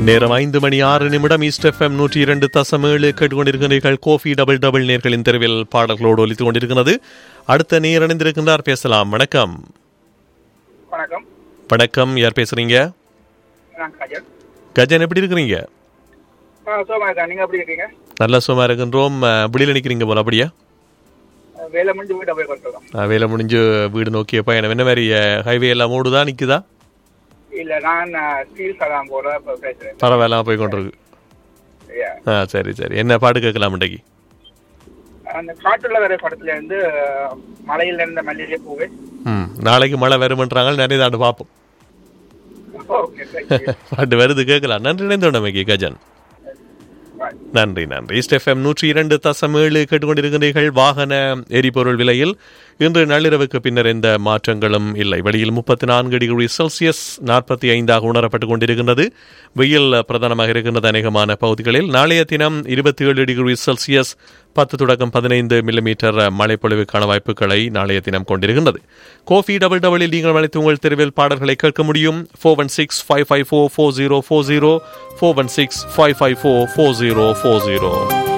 நேரம் ஐந்து மணி ஆறு நிமிடம் ஈஸ்ட் எஃப்எம் நூற்றி இரண்டு தசம் ஏழு கேட்டுக்கொண்டிருக்கிறீர்கள் கோஃபி டபுள் டபுள் நேர்களின் தெருவில் பாடல்களோடு ஒலித்துக் கொண்டிருக்கிறது அடுத்த நேர் இணைந்திருக்கின்றார் பேசலாம் வணக்கம் வணக்கம் வணக்கம் யார் பேசுறீங்க நான் கஜன் கஜன் எப்படி இருக்கிறீங்க ஆ சோமாக்கா நீங்கள் எப்படி இருக்கீங்க நல்ல சும்மா இருக்கின்றோம் அஹ், வெளியில நிக்கிறீங்க போல அப்படியா அஹ் வேலை முடிஞ்சு வீட்டை போய் கொண்டுருக்கோம் அஹ், வேலை முடிஞ்சு வீடு நோக்கிய பயணம் என்ன மாதிரி ஹைவே எல்லாம் ஓடுதா நிக்குதா இல்லை நான் ஸ்டீல் சலாம் போகிற இப்போ பேசுகிறேன் பரவாயில்லாம போய் கொண்டிருக்கு ஆ சரி சரி என்ன பாட்டு கேட்கலாம் இன்றைக்கு அந்த காட்டுள்ள வரை படத்துல இருந்து அஹ், மலையில் இருந்த மல்லிகை பூவே ம் நாளைக்கு மழை வருமன்றாங்க நிறைய தாண்டு பார்ப்போம் ஓகே தேங்க்யூ பாட்டு வருது கேட்கலாம் நன்றி இணைந்தோடமைக்கு கஜன் பாய் நன்றி நன்றி ஈஸ்ட் எஃப்எம் நூற்றி இரண்டு தசம் ஏழு கேட்டுக்கொண்டிருக்கிறீர்கள் வாகன எரிபொருள் விலையில் இன்று நள்ளிரவுக்கு பின்னர் எந்த மாற்றங்களும் இல்லை வெளியில் முப்பத்தி நான்கு டிகிரி செல்சியஸ் நாற்பத்தி ஐந்தாக உணரப்பட்டுக் கொண்டிருக்கின்றது வெயில் பிரதானமாக இருக்கின்றது அநேகமான பகுதிகளில் நாளைய தினம் இருபத்தி ஏழு டிகிரி செல்சியஸ் பத்து தொடக்கம் பதினைந்து மில்லிமீட்டர் மழைப்பொழிவுக்கான வாய்ப்புகளை நாளைய தினம் கொண்டிருக்கின்றது கோஃபி டபுள் டபுளில் நீங்கள் அழைத்து உங்கள் தெருவில் பாடல்களை கேட்க முடியும் four one six five five four four zero four zero four one six five five four four zero four zero